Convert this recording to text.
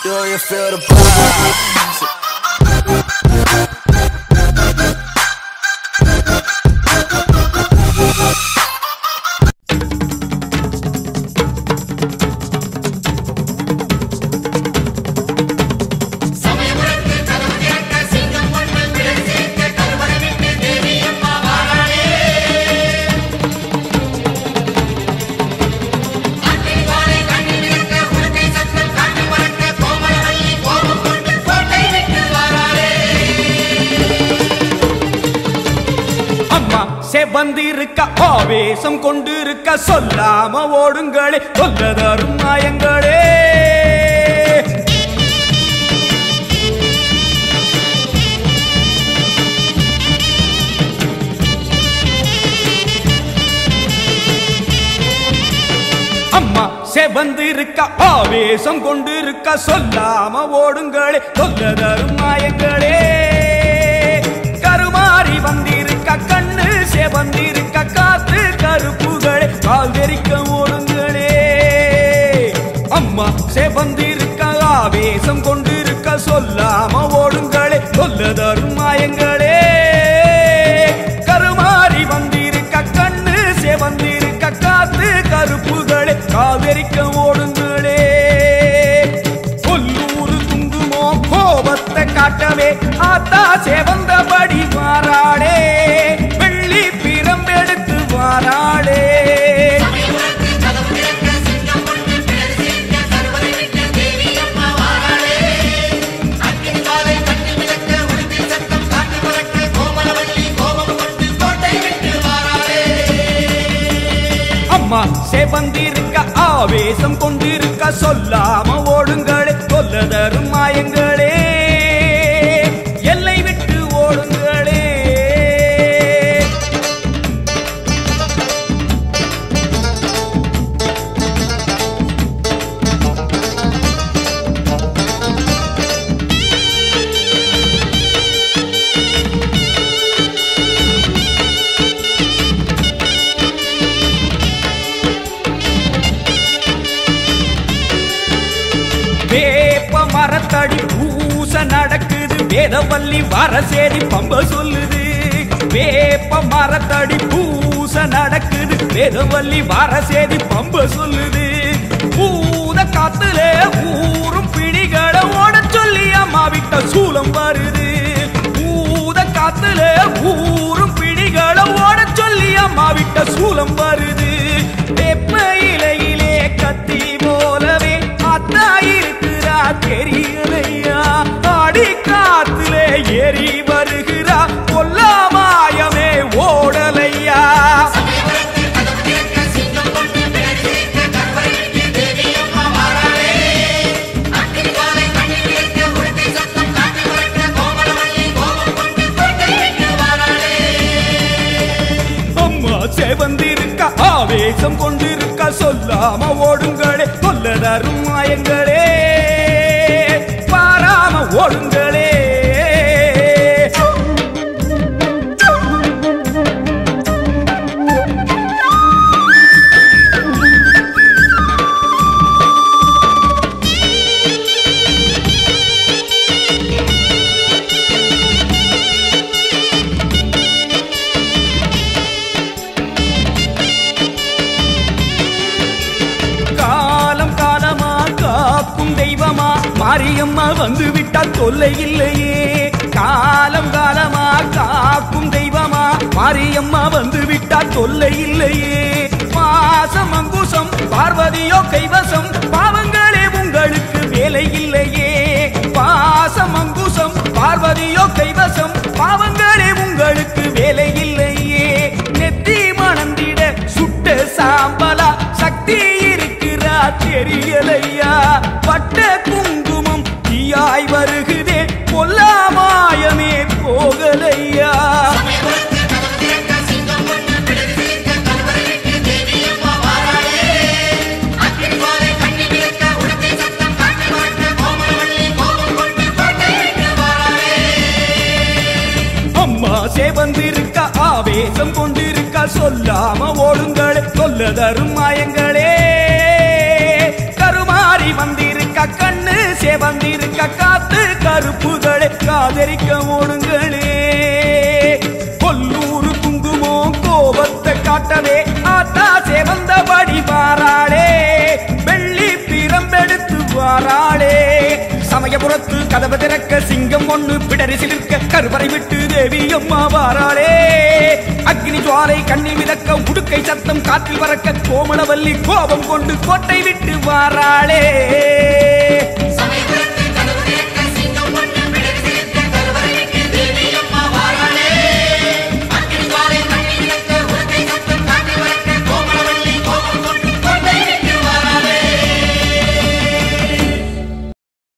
Do you feel the vibes? சமயபுரத்து கதவு திறக்க சிங்கம் ஒன்று பிடர் சேர்க்க கருவறை விட்டு தேவி அம்மா வாராளே அன்பின் வாழை கண்ணில் மிதக்க உடுக்கை சத்தம் காட்டு பறக்க கோமலவல்லி கோபம் கொண்டு கோட்டை விட்டு வாராளே அம்மா செவந்திருக்க ஆவேசம் கொண்டிருக்க சொல்லாம ஓடுங்களே சொல்லதரும் மாயங்களே அம்மா செவந்திருக்க ஆவேசம் கொண்டிருக்க சொல்லாம ஓடுங்களே சொல்லதரும் மாயங்களே கருமாறி வந்திருக்க கண்ணு செவந்திருக்க காத்து கருப்புகளே கால் தெரிக்க ஓடுங்களே அம்மா செவந்திருக்க ஆவேசம் கொண்டிருக்க சொல்லாம ஓடுங்களே சொல்லதரும் மாயங்களே கருமாறி வந்திருக்க கண்ணு செவந்திருக்க காத்து கருப்புகளே காவிரிக்க ஓடுங்களே கொல்லூரு துங்குமோ கோபத்தை காட்டவே ஆத்தா செவந்தபடி மாறாளே வெள்ளி பிரம்பெடுத்து வாராளே சமயபுரத்து கதவு திறக்க சிங்கம் ஒன்று பிடர் சேர்க்க கருவறை விட்டு தேவி அம்மா வாராளே அன்பின் வாழை கண்ணில் மிதக்க உடுக்கை சத்தம் காட்டு பறக்க கோமலவல்லி கோபம் கொண்டு கோட்டை விட்டு வாராளே அம்மா செவந்திருக்க ஆவேசம் கொண்டிருக்க சொல்லாம ஓடுங்களே கொல்லதரும் மாயங்களே எல்லை விட்டு ஓடுங்களே வேப்ப மரத்தடி பூச நடக்குது வேதவல்லி வரசேரி பம்ப சொல்லுது வேப்ப மரத்தடி பூச நடக்குது வேதவல்லி வரசேரி பம்ப சொல்லுது பூத காத்துல ஊரும் பிடிகளை ஓட சொல்லி அம்மா விட்ட சூலம் வருது பூத காத்துல ஊரும் பிடிகளை ஓட சொல்லி அம்மா விட்ட சூலம் வருது வேப்ப இலையிலே கத்தி போலவே அத்தா இருக்கிறா தெரியலையா ஆடி காத்திலே ஏறி வருகிறா கொல்லாமாயமே ஓடலையா சமயபுரத்து கதவு திறக்க சிங்கம் ஒன்று பிடர் சேர்க்க கருவறை விட்டு தேவி அம்மா வாராளே அன்பின் வாழை கண்ணில் மிதக்க உடுக்கை சத்தம் காட்டு பறக்க கோமலவல்லி கோபம் கொண்டு கோட்டை விட்டு வாராளே அம்மா செவந்திருக்க ஆவேசம் கொண்டிருக்க சொல்லாம ஓடுங்களே கொல்லதரும் மாயங்களே பாராம ஓடுங்களே காலம் காலமா காக்கும் தெய்வமா மாரியம்மா வந்து விட்டால் தொல்லை இல்லையே காலம் காலமா காக்கும் தெய்வமா மாரியம்மா வந்து விட்டால் தொல்லை இல்லையே மாசம் அங்குசம் பார்வதியோ கைவசம் பாவங்களே உங்களுக்கு வேலை இல்லையே பாசம் அங்குசம் பார்வதியோ கைவசம் பாவங்களே உங்களுக்கு வேலை இல்லையே நெத்தி மணந்திட சுட்ட சாம்பலா சக்தி இருக்கிறா தெரியலையா பட்ட குங்குமம் தீயாய் வருகுதே கொல்லாமாயமே போகலையா சமயபுரத்து கதவு திறக்க சிங்கம் ஒன்று பிடர் சேர்க்க கருவறை விட்டு தேவி அம்மா வாராளே அன்பின் வாழை கண்ணில் மிதக்க உடுக்கை சத்தம் காட்டு பறக்க கோமலவல்லி கோபம் கொண்டு கோட்டை விட்டு வாராளே அம்மா சேவந்திருக்க ஆவேசம் கொண்டிருக்க சொல்லாம ஓடுங்களே சொல்லதரும் மாயங்களே கருமாறி வந்திருக்க கண்ணு சேவந்திருக்க காத்து கருப்புகளே காதரிக்க ஓடுங்களே கொல்லூரு குங்குமம் கோபத்தை காட்டவே ஆத்தா சேவந்தபடி வாராளே வெள்ளி பிரம்பெடுத்து வாராளே சமயபுரத்து கதவு திறக்க சிங்கம் ஒண்ணு பிடரி சிலிர்க்க கருவறை விட்டு தேவி அம்மா வாராளே அக்னி ஜுவாலை கண்ணி மிதக்க உடுக்கை சத்தம் காற்றில் பறக்க கோமளவல்லி கோபம் கொண்டு கோட்டை விட்டு வாராளே